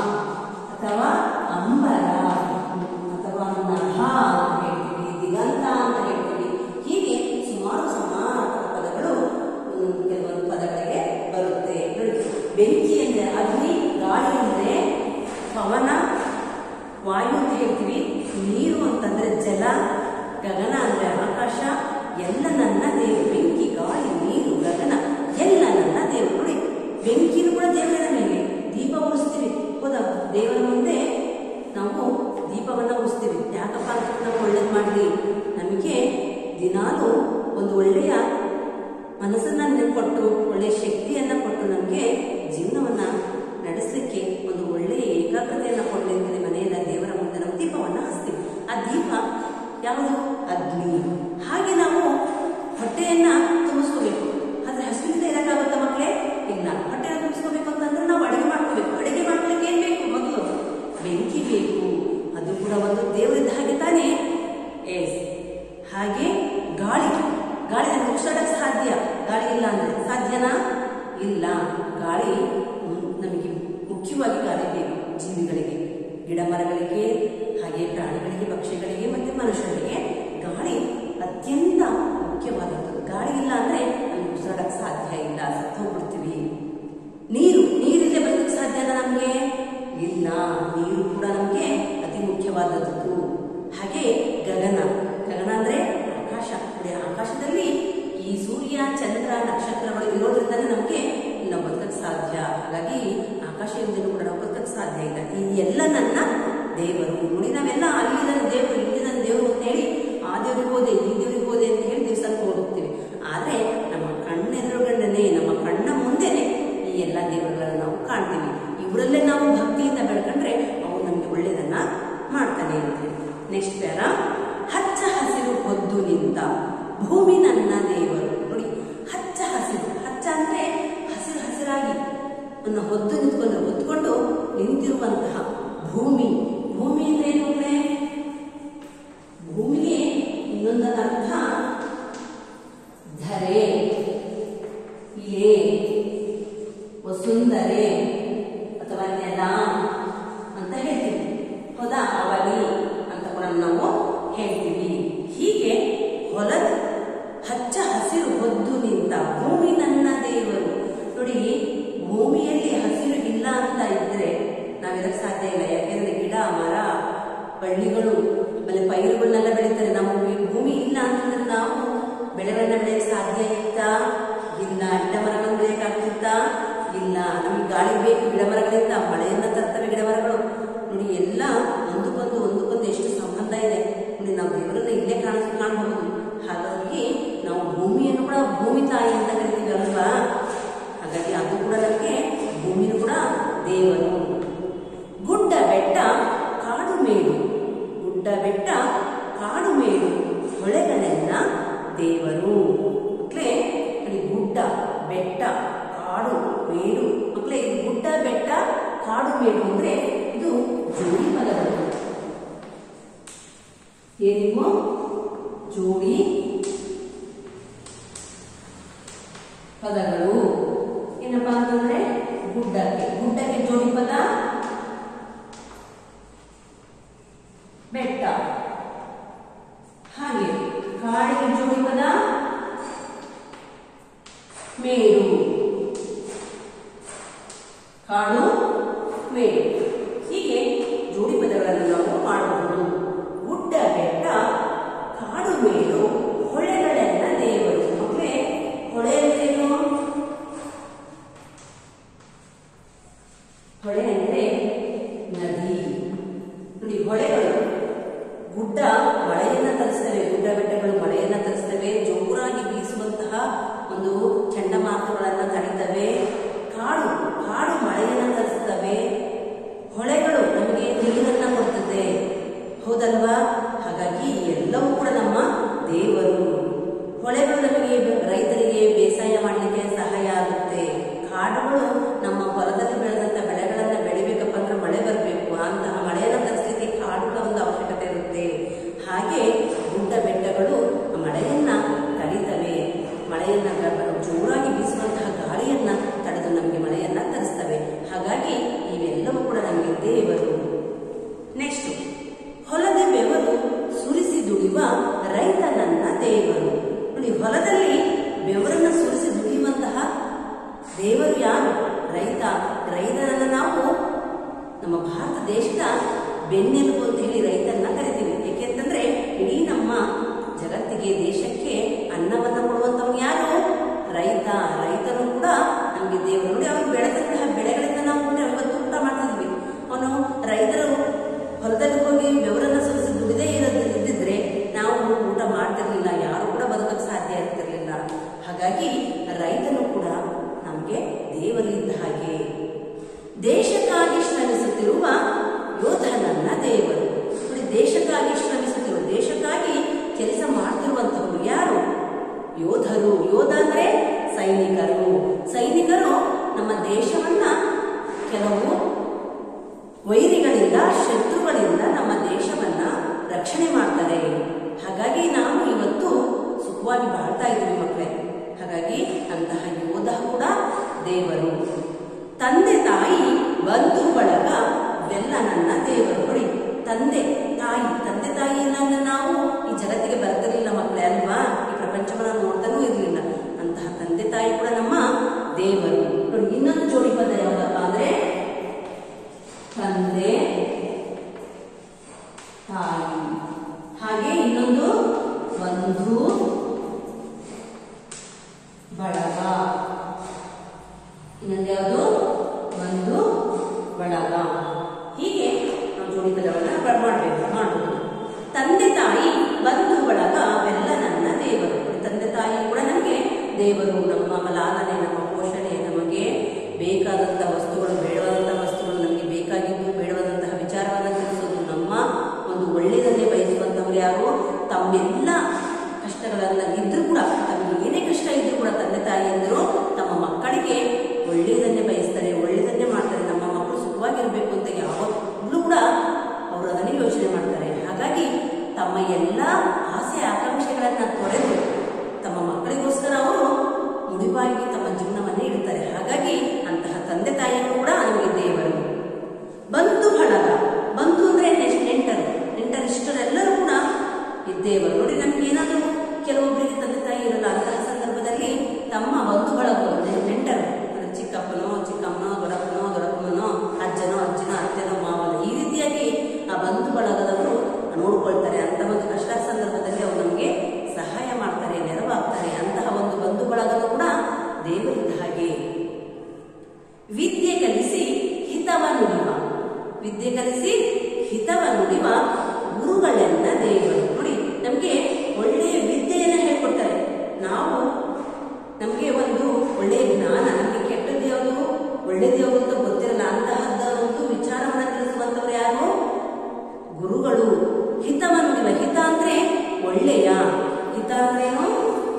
ಅಥವಾ ಅಂಬರ ಅಥವಾ ನಭ ಅಂತ ಹೇಳ್ತೀವಿ ದಿಗಂತ ಅಂತ ಹೇಳ್ತೀವಿ ಹೀಗೆ ಸುಮಾರು ಸಮಾನಾರ್ಥಕ ಪದಗಳು ಹ್ಮ್, ಕೆಲವೊಂದು ಪದಗಳಿಗೆ ಬರುತ್ತೆ ನೋಡಿ ಬೆಂಕಿ ಅಂದ್ರೆ ಅಗ್ನಿ ಗಾಳಿ ಅಂದ್ರೆ ಪವನ ವಾಯು ಅಂತ ಹೇಳ್ತೀವಿ ನೀರು ಅಂತಂದ್ರೆ ಜಲ ಗಗನ ಅಂದ್ರೆ ಆಕಾಶ ಎಲ್ಲ ನನ್ನ ದೇವರು ಬೆಂಕಿ ಗಾಳಿ ನೀರು ಗಗನ ಎಲ್ಲ ನನ್ನ ದೇವರು ನೋಡಿ ಬೆಂಕಿನೂ ಕೂಡ ದೇವರೇ ನಮಗೆ ದೀಪ ಉರಿಸ್ತೀವಿ ಹೌದಾ ದೇವರ ಮುಂದೆ ನಾವು ದೀಪವನ್ನ ಉರಿಸ್ತೀವಿ ಯಾಕಪ್ಪ ಅಂತ ನಾವು ಒಳ್ಳೇದು ಮಾಡಲಿ ನಮಗೆ ದಿನಾಲು ಒಂದು ಒಳ್ಳೆಯ ಮನಸ್ಸನ್ನ ಕೊಟ್ಟು ಒಳ್ಳೆಯ ಶಕ್ತಿಯನ್ನ ಕೊಟ್ಟು ನಮಗೆ ಜೀವನವನ್ನ ನಡೆಸಲಿಕ್ಕೆ ಒಂದು ಒಳ್ಳೆಯ ಏಕಾಗ್ರತೆಯನ್ನ ಕೊಡಲಿಕ್ಕೆ ಮನೆಯಲ್ಲ ದೇವರ ಮುಂದೆ ನಾವು ದೀಪವನ್ನ ಹಚ್ತೀವಿ ಆ ದೀಪ ಯಾವುದು ಅಗ್ನಿ ಹಾಗೆ ನಾವು ಹೊಟ್ಟೆಯನ್ನ ತುಂಬಿಸ್ಕೋಬೇಕು ಆದ್ರೆ ಹಸಿವಿಂದ ಇರಕ್ಕಾಗುತ್ತಾ ಮಕ್ಕಳೇ ಇಲ್ಲ ಹೊಟ್ಟೆನ ತುಂಬಿಸ್ಕೋಬೇಕು ಅಂತಂದ್ರೆ ನಾವು ಅಡಿಗೆ ಮಾಡ್ಕೋಬೇಕು ಅಡಿಗೆ ಮಾಡ್ಲಿಕ್ಕೆ ಏನ್ ಬೇಕು ಮೊದಲು ಬೆಂಕಿ ಬೇಕು ಅದು ಕೂಡ ಒಂದು ದೇವರಿದ್ದ ಹಾಗೆ ತಾನೇ ಎಸ್ ಹಾಗೆ ಗಾಳಿ ಗಾಳಿ ನಮ್ಗೆ ಉಸಿರಾಡಕ್ಕೆ ಸಾಧ್ಯ ಗಾಳಿ ಇಲ್ಲ ಅಂದ್ರೆ ಸಾಧ್ಯನಾ ಇಲ್ಲ ಗಾಳಿ ಹ್ಮ್, ನಮಗೆ ಮುಖ್ಯವಾಗಿ ಗಾಳಿ ಬೇಕು ಜೀವಿಗಳಿಗೆ ಗಿಡ ಮರಗಳಿಗೆ ಹಾಗೆ ಪ್ರಾಣಿಗಳಿಗೆ ಪಕ್ಷಿಗಳಿಗೆ ಮತ್ತೆ ಮನುಷ್ಯರಿಗೆ ಗಾಳಿ ಅತ್ಯಂತ ಮುಖ್ಯವಾದದ್ದು ಗಾಳಿ ಇಲ್ಲ ಅಂದ್ರೆ ನಮ್ಗೆ ಉಸಿರಾಡಕ್ಕೆ ಸಾಧ್ಯ ಇಲ್ಲ ಸತ್ತು ಹೋಗ್ಬಿಡ್ತೀವಿ ನೀರು ನೀರಿಲ್ಲದೆ ಬದುಕಕ್ಕೆ ಸಾಧ್ಯನಾ ನಮಗೆ ಇಲ್ಲ ನೀರು ಕೂಡ ನಮಗೆ ಅತಿ ಮುಖ್ಯವಾದದ್ದು ಹಾಗೆ ಗಗನ ಗಗನ ಅಂದ್ರೆ ಆಕಾಶ ನೋಡಿ ಆಕಾಶದಲ್ಲಿ ಈ ಸೂರ್ಯ ಚಂದ್ರ ನಕ್ಷತ್ರಗಳು ಇರೋದ್ರಿಂದಲೇ ನಮಗೆ ನಾವು ಬದುಕಕ್ಕೆ ಸಾಧ್ಯ ಹಾಗಾಗಿ ಆಕಾಶ ಇಲ್ಲದೇನೂ ಕೂಡ ನಾವು ಬದುಕಕ್ಕೆ ಸಾಧ್ಯ ಇಲ್ಲ ಈ ಎಲ್ಲ ನನ್ನ ದೇವರು ನೋಡಿ ನಾವೆಲ್ಲ ಅಲ್ಲಿ ನನ್ನ ದೇವರು ಇಲ್ಲಿ ನನ್ನ ದೇವರು ಅಂತ ಹೇಳಿ ಆ ದೇವ್ರಿಗೆ ಹೋದೆ ಈ ದೇವ್ರಿಗೆ ಹೋದೆ ಅಂತ ಹೇಳಿ ದಿವಸಕ್ಕೆ ಹೋಗ್ತೀವಿ ಆದ್ರೆ ನಮ್ಮ ಕಣ್ಣೆದುರುಗಣ್ಣನೆ ನಮ್ಮ ಕಣ್ಣ ಮುಂದೆನೆ ಈ ಎಲ್ಲ ದೇವರುಗಳನ್ನ ನಾವು ಕಾಣ್ತೀವಿ ಇವರಲ್ಲೇ ನಾವು ಭಕ್ತಿಯಿಂದ ಬೆಳ್ಕೊಂಡ್ರೆ ಅವ್ರು ನಮ್ಗೆ ಒಳ್ಳೇದನ್ನ ಮಾಡ್ತಾನೆ ಅಂತ ನೆಕ್ಸ್ಟ್ ಪ್ಯಾರ ಹಚ್ಚ ಹಸಿರು ಹೊದ್ದು ನಿಂತ ಭೂಮಿ ನನ್ನ ದೇವರು ನೋಡಿ ಹಚ್ಚ ಹಸಿರು ಹಚ್ಚ ಅಂದ್ರೆ ಹಸಿರು ಹಸಿರಾಗಿ ಅನ್ನ ಹೊದ್ದು ನಿಂತ್ಕೊಂಡು ಹೊತ್ಕೊಂಡು ನಿಂತಿರುವಂತಹ ಭೂಮಿ ಭೂಮಿ ಅಂದ್ರೆ ಏನು ಅಂದ್ರೆ ಭೂಮಿಗೆ ಇನ್ನೊಂದು ಅರ್ಥ ಧರೆ ಇಲೆ ವಸುಂಧರೆ ಅಥವಾ ನೆಲ ಅಂತ ಹೇಳ್ತೀವಿ ಹೌದಾ ಅವಲಿ ಅಂತ ಕೂಡ ನಾವು ಹೇಳ್ತೀವಿ ಹೀಗೆ ಹೊಲದ ಹಚ್ಚ ಹಸಿರು ಹೊದ್ದು ನಿಂತ ಭೂಮಿ ನನ್ನ ದೇವರು ನೋಡಿ ಭೂಮಿಯಲ್ಲಿ ಹಸಿರು ಇಲ್ಲ ಅಂತ ಇದ್ರೆ ನಾವಿರಕ್ ಸಾಧ್ಯ ಇಲ್ಲ ಯಾಕೆಂದ್ರೆ ಗಿಡ ಮರ ಬಳ್ಳಿಗಳು ಆಮೇಲೆ ಪೈರುಗಳನ್ನೆಲ್ಲ ಬೆಳೀತಾರೆ ನಮ್ಮ ಭೂಮಿ- ಭೂಮಿ ಇಲ್ಲ ಅಂತಂದ್ರೆ ನಾವು ಬೆಳೆಗಳನ್ನ ಬೆಳೆಯಕ್ಕೆ ಸಾಧ್ಯ ಇತ್ತಾ ಇಲ್ಲ ಗಿಡ ಮರಗಳನ್ನು ಬೆಳೆಯಕ್ಕಾಗ್ತಿತ್ತಾ ಇಲ್ಲ ನಮಗೆ ಗಾಳಿ ಬೇಕು ಗಿಡ ಮರಗಳಿಂದ ಮಳೆಯನ್ನ ತರ್ತವೆ ಗಿಡ ಮರಗಳು ನೋಡಿ ಎಲ್ಲ ಒಂದಕ್ಕೊಂದು ಒಂದಕ್ಕೊಂದು ಎಷ್ಟು ಸಂಬಂಧ ಇದೆ ನೋಡಿ ನಾವು ದೇವರನ್ನ ಇಲ್ಲೇ ಕಾಣ ಕಾಣಬಹುದು ಹಾಗಾಗಿ ನಾವು ಭೂಮಿಯನ್ನು ಕೂಡ ಭೂಮಿ ತಾಯಿ ಅಂತ ಕರಿತೀವಿ ಅಲ್ವಾ ಹಾಗಾಗಿ ಅದು ಕೂಡ ನಮಗೆ ಭೂಮಿನೂ ಕೂಡ ದೇವರು ಗುಡ್ಡ ಬೆಟ್ಟ ಕಾಡು ಮೇಡು ಗುಡ್ಡ ಬೆಟ್ಟ ಕಾಡು ಮೇಡು ಹೊಳೆಗಳೆಲ್ಲ ದೇವರು ಮಕ್ಕಳೇ ನೋಡಿ ಗುಡ್ಡ ಬೆಟ್ಟ ಕಾಡು ಮೇಡು ಮಕ್ಕಳೇ ಇದು ಗುಡ್ಡ ಬೆಟ್ಟ ಕಾಡು ಮೇಡು ಅಂದ್ರೆ ಇದು ಜೋಡಿ ಪದಗಳು ಏನಿವು ಜೋಡಿ ಪದಗಳು ಏನಪ್ಪಾ ಅಂತಂದ್ರೆ ಗುಡ್ಡಕ್ಕೆ ಗುಡ್ಡಕ್ಕೆ ಜೋಡಿ ಪದ ಬೆಟ್ಟ ಹಾಗೆ ಕಾಡಿಗೆ ಜೋಡಿ ಪದ ಮೇರು ಕಾಡು ಮೇರು ಹೀಗೆ ಜೋಡಿ ಪದಗಳನ್ನು ನಾವು ಮಾಡಬಹುದು ಗುಡ್ಡ ಬೆಟ್ಟ ಕಾಡು ಮೇರು ಹೊಳೆಗಳೆಲ್ಲ ದೇವರು ಮಕ್ಕಳೇ ಹೊಳೆ ಅಂದ್ರೇನು ಹೊಳೆ ಅಂದ್ರೆ ನದಿ ನೋಡಿ ಹೊಳೆಗಳು ಗುಡ್ಡ ಮಳೆಯನ್ನ ತರಿಸ್ತವೆ ಗುಡ್ಡ ಬೆಟ್ಟಗಳು ಮಳೆಯನ್ನ ತರಿಸ್ತವೆ ಜೋರಾಗಿ ಬೀಸುವಂತಹ ಒಂದು ಚಂಡಮಾರುತಗಳನ್ನ ತಡಿತವೆ ಕಾಡು ಕಾಡು ಮಳೆಯನ್ನ ತರಿಸ್ತವೆ ಹೊಳೆಗಳು ನಮಗೆ ನೀರನ್ನ ಕೊಡ್ತದೆ ಹೌದಲ್ವಾ ಹಾಗಾಗಿ ಎಲ್ಲವೂ ಕೂಡ ನಮ್ಮ ದೇವರು ಹೊಳೆಗಳು ನಮಗೆ ರೈತರಿಗೆ ಬೇಸಾಯ ಮಾಡಲಿಕ್ಕೆ ಸಹಾಯ ಆಗುತ್ತೆ ಕಾಡುಗಳು ನಮ್ಮ ಹೊಲದಲ್ಲಿ ಬೆಳೆದಂತ ಬೆಳೆಗಳನ್ನ ಬೆಳಿಬೇಕಪ್ಪ ಅಂದ್ರೆ ಮಳೆ ಬರಬೇಕು ಅಂತಹ ಮಳೆಯನ್ನು ತರಿಸಲಿಕ್ಕೆ ಕಾಡುಗಳ ಒಂದು ಅವಶ್ಯಕತೆ ಇರುತ್ತೆ ಹಾಗೆ ಗುಡ್ಡ ಬೆಟ್ಟಗಳು ಆ ಮಳೆಯನ್ನ ತಡಿತವೆ ಮಳೆಯನ್ನ ಗ- ಜೋರಾಗಿ ಬೀಸುವಂತಹ ಗಾಳಿಯನ್ನ ತಡೆದು ನಮಗೆ ಮಳೆಯನ್ನ ತರಿಸ್ತವೆ ಹಾಗಾಗಿ ಇವೆಲ್ಲವೂ ಕೂಡ ನಮಗೆ ದೇವರು ನೆಕ್ಸ್ಟ್ ಹೊಲದ ಬೆವರು ಸುರಿಸಿ ದುಡಿಯುವ ರೈತನನ್ನ ದೇವರು ನೋಡಿ ಹೊಲದಲ್ಲಿ ಬೆವರನ್ನ ಸುರಿಸಿ ದುಡಿಯುವಂತಹ ದೇವರು ಯಾರು ರೈತ ರೈತನನ್ನ ನಾವು ನಮ್ಮ ಭಾರತ ದೇಶದ ಬೆನ್ನೆಲುಬು ಅಂತ ಹೇಳಿ ರೈತರನ್ನ ಕರಿತೀವಿ ಏಕೆಂತಂದ್ರೆ ಇಡೀ ನಮ್ಮ ಜಗತ್ತಿಗೆ ದೇಶಕ್ಕೆ ಅನ್ನವನ್ನ ಕೊಡುವಂತವನು ಯಾರು ರೈತ ರೈತನು ಕೂಡ ನಮಗೆ ದೇವರು ನೋಡಿ ಅವನು ಬೆಳೆದಂತಹ ಬೆಳೆಗಳಿಂದ ನಾವು ಊಟ ಇವತ್ತು ಊಟ ಮಾಡ್ತಿದ್ವಿ ಅವನು ರೈತರು ಹೊಲದಲ್ಲಿ ಹೋಗಿ ಬೆವರನ್ನ ಸುರಿಸಿ ದುಡಿದೇ ಇರೋದು ಇದ್ದಿದ್ರೆ ನಾವು ಊಟ ಮಾಡ್ತಿರ್ಲಿಲ್ಲ ಯಾರು ಕೂಡ ಬದುಕಕ್ಕೆ ಸಾಧ್ಯ ಇರ್ತಿರ್ಲಿಲ್ಲ ಹಾಗಾಗಿ ರೈತನು ಕೂಡ ನಮಗೆ ದೇವರು ಇದ್ದ ಹಾಗೆ ದೇಶಕ್ಕಾಗಿ ಶ್ರಮಿಸುತ್ತಿರುವ ಯೋಧನನ್ನ ದೇವರು ನೋಡಿ ದೇಶಕ್ಕಾಗಿ ಶ್ರಮಿಸುತ್ತಿರುವ ದೇಶಕ್ಕಾಗಿ ಕೆಲಸ ಮಾಡ್ತಿರುವಂತವರು ಯಾರು ಯೋಧರು ಯೋಧ ಅಂದ್ರೆ ಸೈನಿಕರು ಸೈನಿಕರು ನಮ್ಮ ದೇಶವನ್ನ ಕೆಲವು ವೈರಿಗಳಿಂದ ಶತ್ರುಗಳಿಂದ ನಮ್ಮ ದೇಶವನ್ನ ರಕ್ಷಣೆ ಮಾಡ್ತಾರೆ ಹಾಗಾಗಿ ನಾವು ಇವತ್ತು ಸುಖವಾಗಿ ಬಾಳ್ತಾ ಇದ್ದೀವಿ ಮಕ್ಕಳೇ ಹಾಗಾಗಿ ಅಂತಹ ಯೋಧ ಕೂಡ ದೇವರು ತಂದೆ ತಾಯಿ ಬಂಧು ಬಳಗ ಇವೆಲ್ಲ ನನ್ನ ದೇವರು ನೋಡಿ ತಂದೆ ತಾಯಿ ತಂದೆ ತಾಯಿಯನ್ನ ನಾವು ಈ ಜಗತ್ತಿಗೆ ಬರ್ತಿರ್ಲಿಲ್ಲ ಮಕ್ಕಳೇ ಅಲ್ವಾ ಈ ಪ್ರಪಂಚವನ್ನ ನೋಡ್ತಾನೂ ಇರ್ಲಿಲ್ಲ ಅಂತಹ ತಂದೆ ತಾಯಿ ಕೂಡ ನಮ್ಮ ದೇವರು ನೋಡಿ ಇನ್ನೊಂದು ಜೋಡಿ ಪದ ಯಾವ್ದಪ್ಪ ಅಂದ್ರೆ ತಂದೆ ತಾಯಿ ಹಾಗೆ ಇನ್ನೊಂದು ಬಂಧು ಬಳಗ ಇನ್ನೊಂದು ಯಾವುದು ಬಂಧು ಬಳಗ ಹೀಗೆ ನಾವು ಜೋಡಿ ಪದವನ್ನ ಬ- ಮಾಡ್ಬೇಕು ಮಾಡಬಹುದು ತಂದೆ ತಾಯಿ ಬಂಧು ಬಳಗ ಅವೆಲ್ಲ ನನ್ನ ದೇವರು ತಂದೆ ತಾಯಿ ಕೂಡ ನಮಗೆ ದೇವರು ನಮ್ಮ ಲಾಲನೆ ನಮ್ಮ ಪೋಷಣೆ ನಮಗೆ ಬೇಕಾದಂತ ವಸ್ತುಗಳು ಬೇಡವಾದಂತಹ ವಸ್ತುಗಳು ನಮಗೆ ಬೇಕಾಗಿದ್ದು ಬೇಡವಾದಂತಹ ವಿಚಾರವನ್ನ ತಿಳಿಸೋದು ನಮ್ಮ ಒಂದು ಒಳ್ಳೆಯದನ್ನೇ ಬಯಸುವಂತವ್ರು ಯಾರು ತಮ್ಮೆಲ್ಲ ಕಷ್ಟಗಳನ್ನ ಇದ್ರೂ ಕೂಡ ತಮಗೆ ಏನೇ ಕಷ್ಟ ಇದ್ರೂ ಕೂಡ ತಂದೆ ತಾಯಿಯಂದರು ತಮ್ಮ ಮಕ್ಕಳಿಗೆ ಒಳ್ಳೆಯದನ್ನೇ ಬಯಸ್ತಾರೆ ಒಳ್ಳೆಯದನ್ನೇ ಮಾಡ್ತಾರೆ ನಮ್ಮ ಮಕ್ಕಳು ಸುಖವಾಗಿರ್ಬೇಕು ಅಂತ ಯಾವಾಗಲೂ ಕೂಡ ಅವರು ಅದನ್ನೇ ಯೋಚನೆ ಮಾಡ್ತಾರೆ ಹಾಗಾಗಿ ತಮ್ಮ ಎಲ್ಲ ಆಸೆ ಆಕಾಂಕ್ಷೆಗಳನ್ನ ತೊರೆದು ತಮ್ಮ ಮಕ್ಕಳಿಗೋಸ್ಕರ ಅವರು ಮುಡಿಪಾಗಿ ತಮ್ಮ ಜೀವನವನ್ನೇ ಇಡ್ತಾರೆ ಹಾಗಾಗಿ ಅಂತಹ ತಂದೆ ತಾಯಿಯರು ಕೂಡ ನಮಗೆ ದೇವರು ಬಂಧು ಬಳಗ ಬಂಧು ಅಂದ್ರೆ ನೆಸ್- ನೆಂಟರು ನೆಂಟರಿಷ್ಟರೆಲ್ಲರೂ ಕೂಡ ಇದ್ದೇವರು ನೋಡಿ ನಮ್ಗೆ ಏನಾದರೂ ಕೆಲವೊಬ್ಬರಿಗೆ ತಂದೆ ತಾಯಿ ಇರಲ್ಲ ಅಂತಹ ಸಂದರ್ಭದಲ್ಲಿ ತಮ್ಮ ಬಂಧು ಬಳಗಗಳು ನೆ- ನೆಂಟರು ಅಂದ್ರೆ ಚಿಕ್ಕಪ್ಪನೋ ಚಿಕ್ಕಮ್ಮನೋ ದೊಡ್ಡಪ್ಪನೋ ದೊಡ್ಡಪ್ಪನೋ ಅಜ್ಜನೋ ಅಜ್ಜನೋ ಅತ್ತೆನೋ ಮಾವನೋ ಈ ರೀತಿಯಾಗಿ ಆ ಬಂಧು ಬಳಗದವರು ನೋಡ್ಕೊಳ್ತಾರೆ ಅಂತ ಒಂದು ಕಷ್ಟ ಸಂದರ್ಭದಲ್ಲಿ ಅವರು ನಮಗೆ ಸಹಾಯ ಮಾಡ್ತಾರೆ ನೆರವಾಗ್ತಾರೆ ಅಂತಹ ಒಂದು ಬಂಧು ಬಳಗದ ಕೂಡ ದೇವರಿದ್ದ ಹಾಗೆ ವಿದ್ಯೆ ಕಲಿಸಿ ಹಿತವ ನುಡಿವ ವಿದ್ಯೆ ಕಲಿಸಿ ಹಿತವ ನುಡಿವ ಗುರುಗಳೆಲ್ಲ ದೇವರು ನೋಡಿ ನಮಗೆ ಒಳ್ಳೆಯ ವಿದ್ಯೆಯನ್ನ ಹೇಳ್ಕೊಡ್ತಾರೆ ನಾವು ನಮಗೆ ಒಂದು ಒಳ್ಳೆಯ ಜ್ಞಾನ ನಮಗೆ ಕೆಟ್ಟದ್ದು ಯಾವುದು ಒಳ್ಳೇದು ಯಾವುದು ಅಂತ ಗೊತ್ತಿರಲ್ಲ ಅಂತಹದ್ದ ಒಂದು ವಿಚಾರವನ್ನ ತಿಳಿಸುವಂತವ್ರು ಯಾರು ಗುರುಗಳು ಹಿತವ ನುಡಿವ ಹಿತ ಅಂದ್ರೆ ಒಳ್ಳೆಯ ಹಿತ ಅಂದ್ರೇನು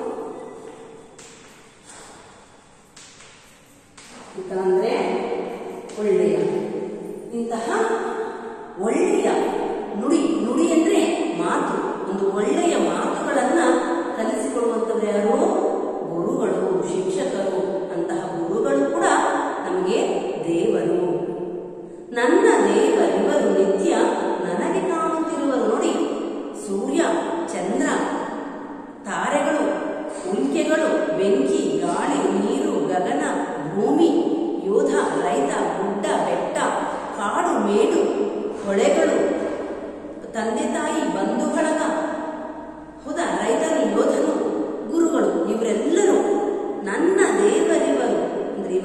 ಹಿತ ಅಂದ್ರೆ ಒಳ್ಳೆಯ ಇಂತಹ ಒಳ್ಳೆಯ ನುಡಿ ನುಡಿ ಅಂದ್ರೆ ಮಾತು ಒಂದು ಒಳ್ಳೆಯ ಮಾತುಗಳನ್ನ ಕಲಿಸಿಕೊಡುವಂತವ್ರು ಯಾರು ಗುರುಗಳು ಶಿಕ್ಷಕರು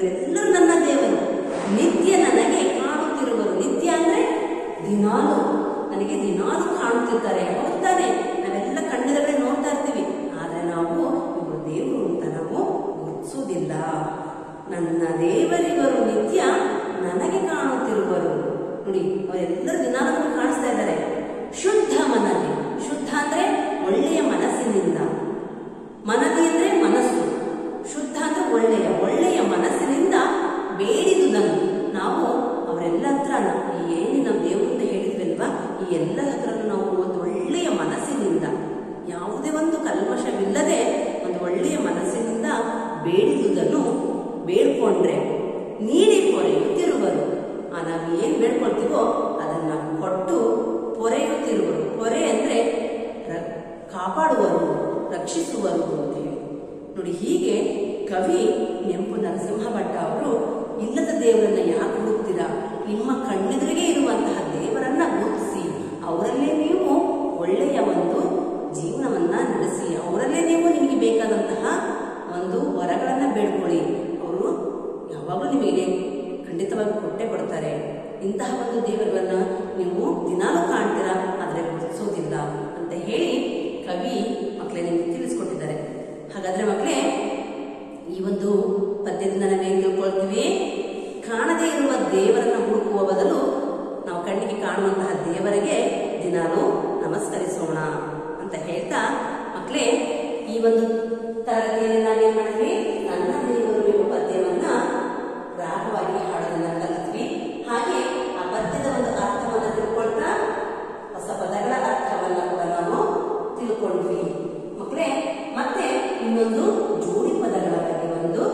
ಇವರೆಲ್ಲರೂ ನನ್ನ ದೇವರು ನಿತ್ಯ ನನಗೆ ಕಾಣುತ್ತಿರುವರು ನಿತ್ಯ ಅಂದ್ರೆ ದಿನಾಲು ನನಗೆ ದಿನಾಲು ಕಾಣುತ್ತಿರ್ತಾರೆ ಹೌದ್ ತಾನೆ ನಾವೆಲ್ಲ ಕಣ್ಣೆದುರುಗಡೆ ನೋಡ್ತಾ ಇರ್ತೀವಿ ಆದ್ರೆ ನಾವು ಇವರು ದೇವರು ಅಂತ ನಾವು ಗುರುತಿಸುವುದಿಲ್ಲ ನನ್ನ ದೇವರಿವರು ನಿತ್ಯ ನನಗೆ ಕಾಣುತ್ತಿರುವರು ನೋಡಿ ಅವರೆಲ್ಲರೂ ದಿನಾಲು ನಮಗೆ ಕಾಣಿಸ್ತಾ ಇದ್ದಾರೆ ಶುದ್ಧ ಮನದಿ ಶುದ್ಧ ಅಂದ್ರೆ ಒಳ್ಳೆಯ ಮನಸ್ಸಿನಿಂದ ಮನದಿ ಅಂದ್ರೆ ಮನಸ್ಸು ಶುದ್ಧ ಅಂದ್ರೆ ಒಳ್ಳೆಯ ಒಳ್ಳೆಯ ಮನಸ್ಸಿನಿಂದ ಬೇಡಿದುದನ್ನು ನಾವು ಅವರೆಲ್ಲ ಹತ್ರ ಈ ಏನು ನಾವು ದೇವರು ಅಂತ ಹೇಳಿದ್ವಲ್ವಾ ಈ ಎಲ್ಲ ಹತ್ರ ನಾವು ಒಂದು ಒಳ್ಳೆಯ ಮನಸ್ಸಿನಿಂದ ಯಾವುದೇ ಒಂದು ಕಲ್ಮಶವಿಲ್ಲದೆ ಒಂದು ಒಳ್ಳೆಯ ಮನಸ್ಸಿನಿಂದ ಬೇಡಿದುದನ್ನು ಬೇಡ್ಕೊಂಡ್ರೆ ನೀಡಿ ಪೊರೆಯುತ್ತಿರುವರು ಆ ನಾವು ಏನ್ ಬೇಡ್ಕೊಳ್ತೀವೋ ಅದನ್ನ ಕೊಟ್ಟು ಪೊರೆಯುತ್ತಿರುವರು ಪೊರೆ ಅಂದ್ರೆ ರ- ಕಾಪಾಡುವರು ರಕ್ಷಿಸುವರು ಅಂತೇಳಿ ನೋಡಿ ಹೀಗೆ ಕವಿ ನೆಂಪು ನರಸಿಂಹ ಭಟ್ಟ ಅವರು ಇಲ್ಲದ ದೇವರನ್ನ ಯಾಕೆ ಹುಡುಕ್ತೀರಾ ನಿಮ್ಮ ಕಣ್ಣೆದುರಿಗೆ ಇರುವಂತಹ ದೇವರನ್ನ ಗುರುತಿಸಿ ಅವರಲ್ಲೇ ನೀವು ಒಳ್ಳೆಯ ಒಂದು ಜೀವನವನ್ನ ನಡೆಸಿ ಅವರಲ್ಲೇ ನೀವು ನಿಮಗೆ ಬೇಕಾದಂತಹ ಒಂದು ವರಗಳನ್ನ ಬೇಡ್ಕೊಳ್ಳಿ ಅವರು ಯಾವಾಗಲೂ ನಿಮಗೆ ಖಂಡಿತವಾಗಿ ಕೊಟ್ಟೆ ಕೊಡ್ತಾರೆ ಇಂತಹ ಒಂದು ದೇವರುಗಳನ್ನ ನೀವು ದಿನಾಲೂ ಕಾಣ್ತೀರಾ ಆದರೆ ಗುರುತಿಸೋದಿಲ್ಲ ಅಂತ ಹೇಳಿ ಕವಿ ಮಕ್ಕಳೇ ನಿಮಗೆ ತಿಳಿಸ್ಕೊಟ್ಟಿದ್ದಾರೆ ಹಾಗಾದ್ರೆ ಮಕ್ಕಳೇ ಈ ಒಂದು ಪದ್ಯದಿಂದ ನಾವೇನು ತಿಳ್ಕೊಳ್ತೀವಿ ಕಾಣದೇ ಇರುವ ದೇವರನ್ನ ಹುಡುಕುವ ಬದಲು ನಾವು ಕಣ್ಣಿಗೆ ಕಾಣುವಂತಹ ದೇವರಿಗೆ ದಿನಾಲು ನಮಸ್ಕರಿಸೋಣ ಅಂತ ಹೇಳ್ತಾ ಮಕ್ಕಳೇ ಈ ಒಂದು ತರಗತಿಯಲ್ಲಿ ನಾವೇನ್ ಮಾಡಿದ್ವಿ ನನ್ನ ದೇವರು ಎಂಬ ಪದ್ಯವನ್ನ ರಾಗವಾಗಿ ಹಾಡೋದನ್ನ ಕಲಿತ್ವಿ ಹಾಗೆ ಆ ಪದ್ಯದ ಒಂದು ಅರ್ಥವನ್ನ ತಿಳ್ಕೊಳ್ತಾ ಹೊಸ ಪದಗಳ ಅರ್ಥವನ್ನ ಕೂಡ ನಾವು ತಿಳ್ಕೊಂಡ್ವಿ ಮಕ್ಕಳೇ ಮತ್ತೆ ಇನ್ನೊಂದು ಜೋಡಿ ಪದಗಳ ಬಗ್ಗೆ ಒಂದು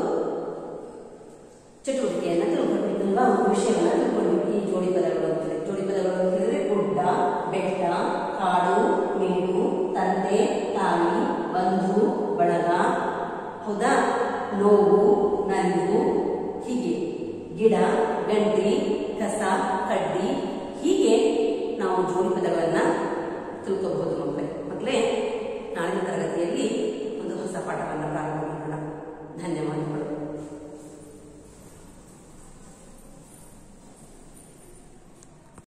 ಚಟುವಟಿಕೆಯನ್ನ ತಿಳ್ಕೊಂಡಿದ್ದಲ್ವಾ ಒಂದು ವಿಷಯವನ್ನ ತಿಳ್ಕೊಂಡ್ವಿ ಈ ಜೋಡಿ ಪದಗಳು ಅಂತ ಹೇಳಿ. ಜೋಡಿ ಪದಗಳು ಅಂತ ಹೇಳಿದ್ರೆ ಗುಡ್ಡ ಬೆಟ್ಟ ಕಾಡು ಮೇಡು ತಂದೆ ತಾಯಿ ಬಂಧು ಬಳಗ ಹೌದಾ ನೋವು ನಲಿವು ಹೀಗೆ ಗಿಡ ಗಂಟಿ ಕಸ ಕಡ್ಡಿ ಹೀಗೆ ನಾವು ಜೋಡಿ ಪದಗಳನ್ನ ತಿಳ್ಕೋಬಹುದು ಮಕ್ಕಳೇ ಮಕ್ಕಳೇ ನಾಳಿನ ತರಗತಿಯಲ್ಲಿ ಒಂದು ಹೊಸ ಪಾಠವನ್ನು ಪ್ರಾರಂಭ ಮಾಡೋಣ ಧನ್ಯವಾದಗಳು